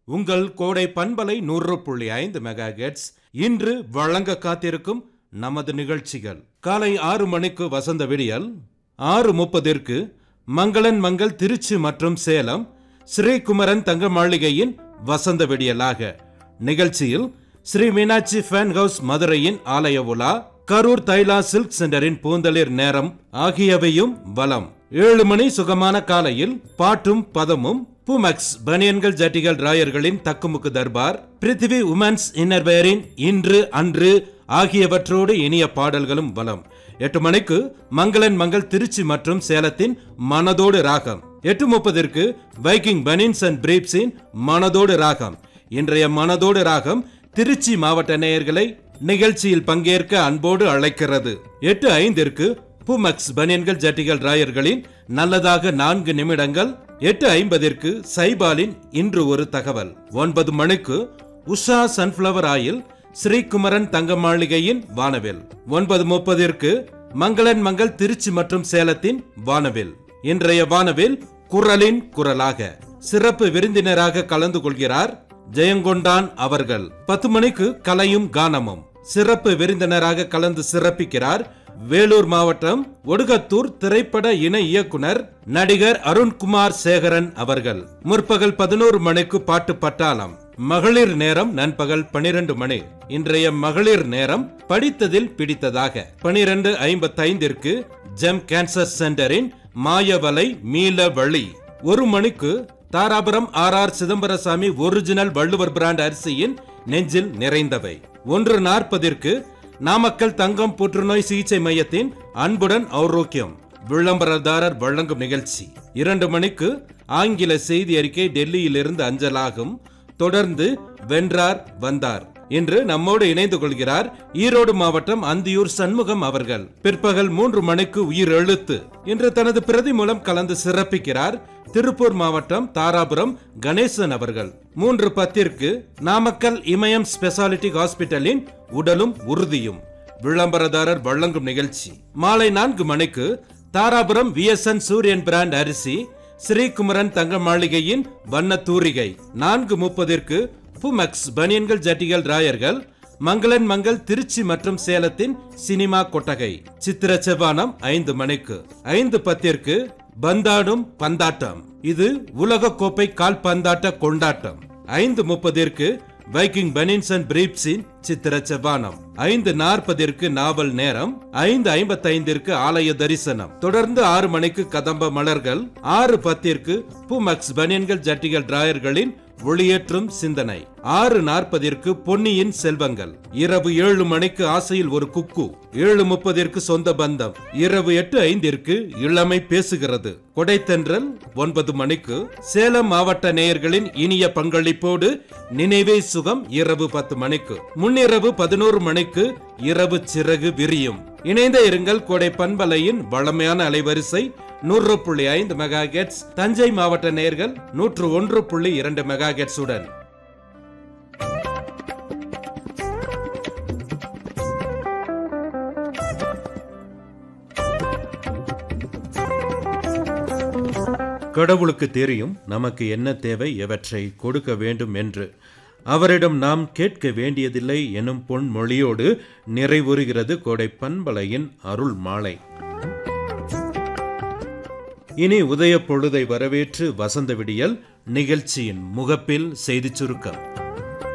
உங்கள் கோடை பண்பலை நூறு புள்ளி ஐந்து மெகா இன்று வழங்க காத்திருக்கும் நமது நிகழ்ச்சிகள் காலை ஆறு மணிக்கு வசந்த விடியல் ஆறு முப்பதிற்கு மங்களன் மங்கள் திருச்சி மற்றும் சேலம் ஸ்ரீகுமரன் தங்க மாளிகையின் வசந்த விடியலாக நிகழ்ச்சியில் ஸ்ரீ மீனாட்சி ஃபேன் ஹவுஸ் மதுரையின் ஆலய உலா கரூர் தைலா சில்க் சென்டரின் பூந்தளிர் நேரம் ஆகியவையும் வலம் ஏழு மணி சுகமான காலையில் பாட்டும் பதமும் புமக்ஸ் பனியன்கள் ஜட்டிகள் ராயர்களின் தக்குமுக்கு தர்பார் பிருத்திவி உமன்ஸ் இன்னர்வேரின் இன்று அன்று ஆகியவற்றோடு இனிய பாடல்களும் வலம் எட்டு மணிக்கு மங்களன் மங்கள் திருச்சி மற்றும் சேலத்தின் மனதோடு ராகம் எட்டு முப்பதிற்கு வைக்கிங் பனின்ஸ் அண்ட் பிரீப்ஸின் மனதோடு ராகம் இன்றைய மனதோடு ராகம் திருச்சி மாவட்ட நேயர்களை நிகழ்ச்சியில் பங்கேற்க அன்போடு அழைக்கிறது எட்டு ஐந்திற்கு புமக்ஸ் பனியன்கள் ஜட்டிகள் ராயர்களின் நல்லதாக நான்கு நிமிடங்கள் எட்டு ஐம்பதிற்கு சைபாலின் இன்று ஒரு தகவல் ஒன்பது மணிக்கு உஷா சன்ஃபிளவர் ஆயில் ஸ்ரீகுமரன் தங்க மாளிகையின் வானவில் ஒன்பது முப்பதிற்கு மங்களன் மங்கள் திருச்சி மற்றும் சேலத்தின் வானவில் இன்றைய வானவில் குரலின் குரலாக சிறப்பு விருந்தினராக கலந்து கொள்கிறார் ஜெயங்கொண்டான் அவர்கள் பத்து மணிக்கு கலையும் கானமும் சிறப்பு விருந்தினராக கலந்து சிறப்பிக்கிறார் வேலூர் மாவட்டம் ஒடுகத்தூர் திரைப்பட இணை இயக்குனர் நடிகர் அருண்குமார் சேகரன் அவர்கள் முற்பகல் பதினோரு மணிக்கு பாட்டு பட்டாளம் மகளிர் நேரம் நண்பகல் பனிரெண்டு மணி இன்றைய மகளிர் நேரம் படித்ததில் பிடித்ததாக பனிரெண்டு ஐம்பத்தைந்திற்கு ஜெம் கேன்சர் சென்டரின் மாயவலை மீள வழி ஒரு மணிக்கு Dharapuram R R Chidambarasamy original Valluvar brand அரிசியின் நெஞ்சில் நிறைந்தவை ஒன்று நாற்பதிற்கு நாமக்கல் தங்கம் புற்றுநோய் சிகிச்சை மையத்தின் அன்புடன் ஆரோக்கியம் விளம்பரதாரர் வழங்கும் நிகழ்ச்சி இரண்டு மணிக்கு ஆங்கில செய்தி அறிக்கை டெல்லியிலிருந்து அஞ்சலாகும் தொடர்ந்து வென்றார் வந்தார் இன்று நம்மோடு இணைந்து கொள்கிறார் ஈரோடு மாவட்டம் அந்தியூர் சண்முகம் அவர்கள் பிற்பகல் மூன்று மணிக்கு உயிர் எழுத்து இன்று தனது பிரதி மூலம் கலந்து சிறப்பிக்கிறார் திருப்பூர் மாவட்டம் தாராபுரம் கணேசன் அவர்கள் மூன்று பத்திற்கு நாமக்கல் இமயம் ஸ்பெஷாலிட்டி ஹாஸ்பிட்டலின் உடலும் உறுதியும் விளம்பரதாரர் வழங்கும் நிகழ்ச்சி மாலை நான்கு மணிக்கு தாராபுரம் விஎஸ்என் சூரியன் பிராண்ட் அரிசி ஸ்ரீகுமரன் தங்க மாளிகையின் வண்ண தூரிகை நான்கு முப்பதிற்கு புமக்ஸ் பனியன்கள் ஜட்டிகள் ராயர்கள் மங்களன் மங்கள் திருச்சி மற்றும் சேலத்தின் சினிமா கொட்டகை சித்திர செவ்வானம் ஐந்து மணிக்கு ஐந்து பத்திற்கு பந்தாடும் பந்தாட்டம் இது உலக கோப்பை கால்பந்தாட்ட கொண்டாட்டம் ஐந்து முப்பதிற்கு வைக்கிங் பனின்ஸ் அண்ட் பிரீப்ஸின் சித்திர செவ்வானம் ஐந்து நாற்பதிற்கு நாவல் நேரம் ஐந்து ஐம்பத்தைந்திற்கு ஆலய தரிசனம் தொடர்ந்து ஆறு மணிக்கு கதம்ப மலர்கள் ஆறு பத்திற்கு புமக்ஸ் பனியன்கள் ஜட்டிகள் டிராயர்களின் ஒளியேற்றும் சிந்தனை ஆறு நாற்பதிற்கு பொன்னியின் செல்வங்கள் இரவு ஏழு மணிக்கு ஆசையில் ஒரு குக்கு ஏழு முப்பதிற்கு சொந்த பந்தம் இரவு எட்டு ஐந்திற்கு இளமை பேசுகிறது கொடைத்தென்றல் ஒன்பது மணிக்கு சேலம் மாவட்ட நேயர்களின் இனிய பங்களிப்போடு நினைவே சுகம் இரவு பத்து மணிக்கு முன்னிரவு பதினோரு மணிக்கு இரவு சிறகு விரியும் இணைந்த இருங்கள் கோடை பண்பலையின் வளமையான அலைவரிசை நூறு புள்ளி ஐந்து மெகா தஞ்சை மாவட்ட நேர்கள் நூற்று ஒன்று புள்ளி இரண்டு மெகா உடன் கடவுளுக்கு தெரியும் நமக்கு என்ன தேவை எவற்றை கொடுக்க வேண்டும் என்று அவரிடம் நாம் கேட்க வேண்டியதில்லை எனும் பொன்மொழியோடு நிறைவுறுகிறது கோடை பண்பலையின் அருள் மாலை இனி உதய பொழுதை வரவேற்று வசந்த விடியல் நிகழ்ச்சியின் முகப்பில் செய்திச் சுருக்கம்